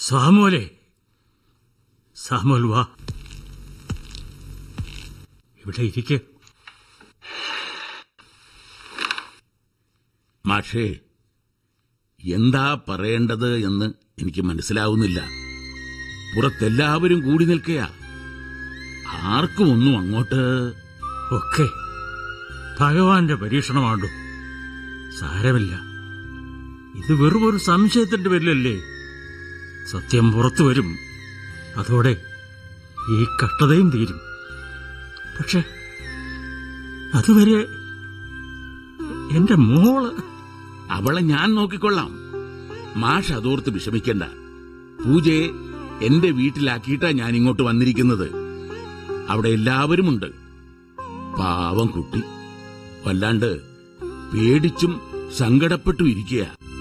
സാമോലെ സാമോൽ വാ ഇവിടെ ഇരിക്കെ മാഷേ എന്താ പറയേണ്ടത് എന്ന് എനിക്ക് മനസ്സിലാവുന്നില്ല പുറത്തെല്ലാവരും കൂടി നിൽക്കയാ ആർക്കും ഒന്നും അങ്ങോട്ട് ഒക്കെ ഭഗവാന്റെ പരീക്ഷണമാണ്ടു സാരമില്ല ഇത് വെറും ഒരു സംശയത്തിന്റെ പേരിലല്ലേ സത്യം പുറത്തു വരും അതോടെ ഈ കഷ്ടതയും തീരും പക്ഷെ അതുവരെ എന്റെ മോള് അവളെ ഞാൻ നോക്കിക്കൊള്ളാം മാഷ് അതോർത്ത് വിഷമിക്കണ്ട പൂജയെ എന്റെ വീട്ടിലാക്കിയിട്ടാ ഞാൻ ഇങ്ങോട്ട് വന്നിരിക്കുന്നത് അവിടെ എല്ലാവരുമുണ്ട് പാവം കുട്ടി വല്ലാണ്ട് പേടിച്ചും സങ്കടപ്പെട്ടും ഇരിക്കുക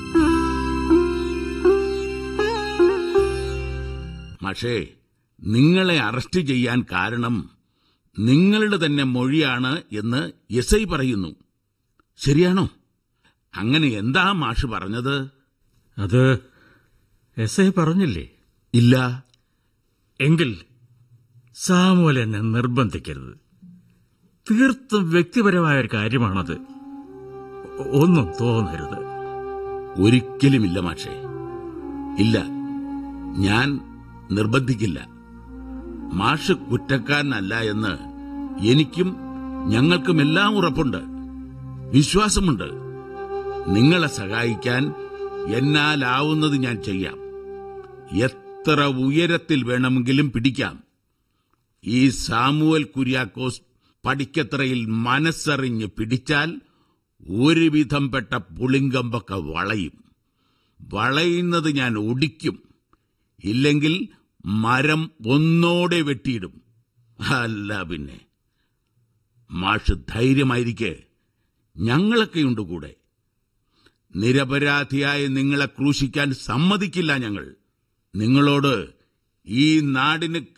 പക്ഷേ നിങ്ങളെ അറസ്റ്റ് ചെയ്യാൻ കാരണം നിങ്ങളുടെ തന്നെ മൊഴിയാണ് എന്ന് എസ് ഐ പറയുന്നു ശരിയാണോ അങ്ങനെ എന്താ മാഷ് പറഞ്ഞത് അത് എസ് ഐ പറഞ്ഞില്ലേ ഇല്ല എങ്കിൽ സാമുവൽ എന്നെ നിർബന്ധിക്കരുത് തീർത്തും വ്യക്തിപരമായ ഒരു കാര്യമാണത് ഒ- ഒന്നും തോന്നരുത് ഒരിക്കലുമില്ല മാഷേ ഇല്ല ഞാൻ നിർബന്ധിക്കില്ല മാഷ് കുറ്റക്കാരനല്ല എന്ന് എനിക്കും ഞങ്ങൾക്കുമെല്ലാം ഉറപ്പുണ്ട് വിശ്വാസമുണ്ട് നിങ്ങളെ സഹായിക്കാൻ എന്നാലാവുന്നത് ഞാൻ ചെയ്യാം എത്ര ഉയരത്തിൽ വേണമെങ്കിലും പിടിക്കാം ഈ സാമുവൽ കുര്യാക്കോസ് പടിക്കത്രയിൽ മനസ്സറിഞ്ഞ് പിടിച്ചാൽ ഒരുവിധം പെട്ട പുളിങ്കമ്പൊക്കെ വളയും വളയുന്നത് ഞാൻ ഒടിക്കും ഇല്ലെങ്കിൽ മരം ഒന്നോടെ വെട്ടിയിടും അല്ല പിന്നെ മാഷ് ധൈര്യമായിരിക്കെ ഞങ്ങളൊക്കെയുണ്ട് കൂടെ നിരപരാധിയായ നിങ്ങളെ ക്രൂശിക്കാൻ സമ്മതിക്കില്ല ഞങ്ങൾ നിങ്ങളോട് ഈ നാടിന്